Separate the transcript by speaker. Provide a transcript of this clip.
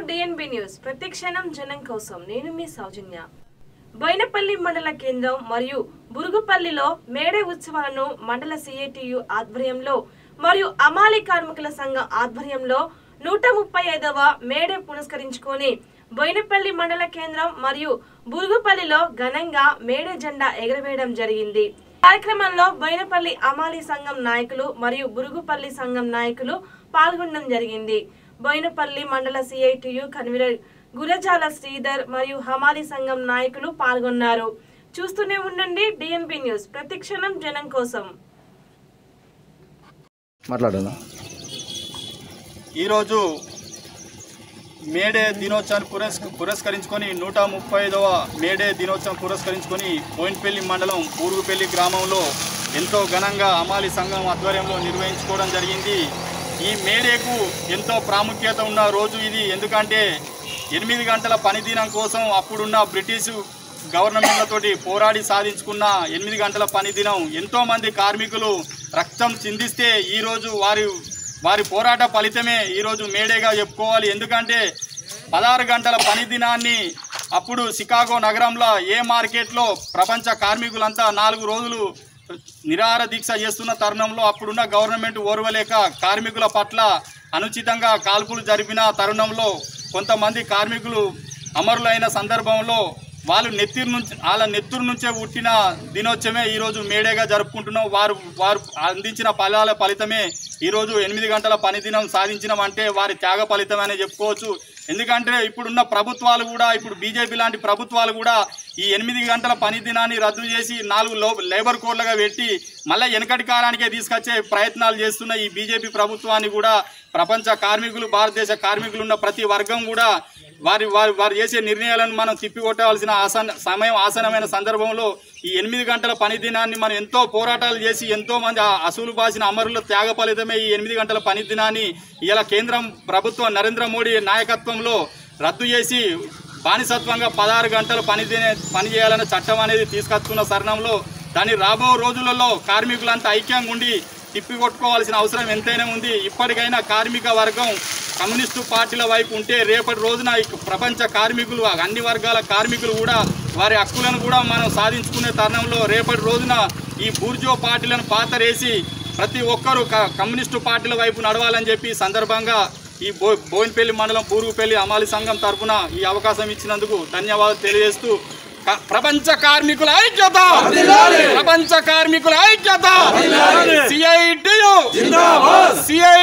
Speaker 1: DNB news ప్రతి క్షణం జనం కోసం నేను మీ సౌజన్య బోయినపల్లి మండల కేంద్రం మరియు బురుగుపల్లిలో మేడే ఉత్సవాలను మండల సిఐటియు ఆధ్వర్యంలో మరియు అమాలి కార్మికుల సంఘం ఆధ్వర్యంలో నూట ముప్పై ఐదవ మేడే పురస్కరించుకొని బోయినపల్లి మండల కేంద్రం మరియు బురుగుపల్లిలో ఘనంగా మేడే జెండా ఎగరవేయడం జరిగింది కార్యక్రమంలో బోయినపల్లి అమాలి సంఘం నాయకులు మరియు బురుగుపల్లి సంఘం నాయకులు పాల్గొనడం జరిగింది బోయినపల్లి మండల సిఐటియు కన్వీనర్ గురజాల శ్రీధర్ మరియు హమాలి సంఘం నాయకులు పాల్గొన్నారు చూస్తూనే ఉండండి డిఎన్బి న్యూస్ ప్రతిక్షణం జనం కోసం
Speaker 2: మాట్లాడనా
Speaker 3: ఈరోజు మేడే దినోత్సవాన్ని పురస్ పురస్కరించుకొని నూట ముప్పై ఐదవ మేడే దినోత్సవం పురస్కరించుకొని బోయినపల్లి మండలం పూరుగుపల్లి గ్రామంలో ఎంతో ఘనంగా అమాలి సంఘం ఆధ్వర్యంలో నిర్వహించుకోవడం జరిగింది ఈ మేడేకు ఎంతో ప్రాముఖ్యత ఉన్న రోజు ఇది ఎందుకంటే ఎనిమిది గంటల పనిదినం కోసం అప్పుడున్న బ్రిటిషు గవర్నమెంట్లతోటి పోరాడి సాధించుకున్న ఎనిమిది గంటల పని దినం ఎంతో మంది కార్మికులు రక్తం చిందిస్తే ఈరోజు వారి వారి పోరాట ఫలితమే ఈరోజు మేడేగా చెప్పుకోవాలి ఎందుకంటే పదహారు గంటల పని దినాన్ని అప్పుడు చికాగో నగరంలో ఏ మార్కెట్లో ప్రపంచ కార్మికులంతా నాలుగు రోజులు నిరాహార దీక్ష చేస్తున్న తరుణంలో అప్పుడున్న గవర్నమెంట్ ఓర్వలేక కార్మికుల పట్ల అనుచితంగా కాల్పులు జరిపిన తరుణంలో కొంతమంది కార్మికులు అమరులైన సందర్భంలో వాళ్ళు నెత్తిరి నుంచి వాళ్ళ నెత్తురు నుంచే పుట్టిన దినోత్సవమే ఈరోజు మేడేగా జరుపుకుంటున్నాం వారు వారు అందించిన ఫలాల ఫలితమే ఈరోజు ఎనిమిది గంటల పని దినం సాధించడం అంటే వారి త్యాగ ఫలితమనే చెప్పుకోవచ్చు ఎందుకంటే ఇప్పుడున్న ప్రభుత్వాలు కూడా ఇప్పుడు బీజేపీ లాంటి ప్రభుత్వాలు కూడా ఈ ఎనిమిది గంటల పని దినాన్ని రద్దు చేసి నాలుగు లో లేబర్ కోడ్లుగా పెట్టి మళ్ళీ వెనకటి కాలానికే తీసుకొచ్చే ప్రయత్నాలు చేస్తున్న ఈ బీజేపీ ప్రభుత్వాన్ని కూడా ప్రపంచ కార్మికులు భారతదేశ కార్మికులు ఉన్న ప్రతి వర్గం కూడా వారి వారి వారు చేసే నిర్ణయాలను మనం తిప్పికొట్టవలసిన ఆసన సమయం ఆసనమైన సందర్భంలో ఈ ఎనిమిది గంటల పని దినాన్ని మనం ఎంతో పోరాటాలు చేసి ఎంతో మంది ఆ అసూలు బాసిన అమరుల త్యాగ ఫలితమే ఈ ఎనిమిది గంటల పని దినాన్ని ఇలా కేంద్రం ప్రభుత్వం నరేంద్ర మోడీ నాయకత్వంలో రద్దు చేసి బానిసత్వంగా పదహారు గంటలు పని దినే పని చేయాలనే చట్టం అనేది తీసుకొచ్చుకున్న తరుణంలో దాని రాబో రోజులలో కార్మికులంతా ఐక్యంగా ఉండి తిప్పికొట్టుకోవాల్సిన అవసరం ఎంతైనా ఉంది ఇప్పటికైనా కార్మిక వర్గం కమ్యూనిస్టు పార్టీల వైపు ఉంటే రేపటి రోజున ఈ ప్రపంచ కార్మికులు అన్ని వర్గాల కార్మికులు కూడా వారి హక్కులను కూడా మనం సాధించుకునే తరుణంలో రేపటి రోజున ఈ బూర్జో పార్టీలను పాతరేసి ప్రతి ఒక్కరూ క- కమ్యూనిస్టు పార్టీల వైపు నడవాలని చెప్పి ఈ సందర్భంగా ఈ బో బోయినపల్లి మండలం పూర్వపల్లి అమాలి సంఘం తరపున ఈ అవకాశం ఇచ్చినందుకు ధన్యవాదాలు తెలియజేస్తూ క- ప్రపంచ కార్మికుల ఐక్యత ప్రపంచ కార్మికుల ఐక్యత సిఐటియు సిఐ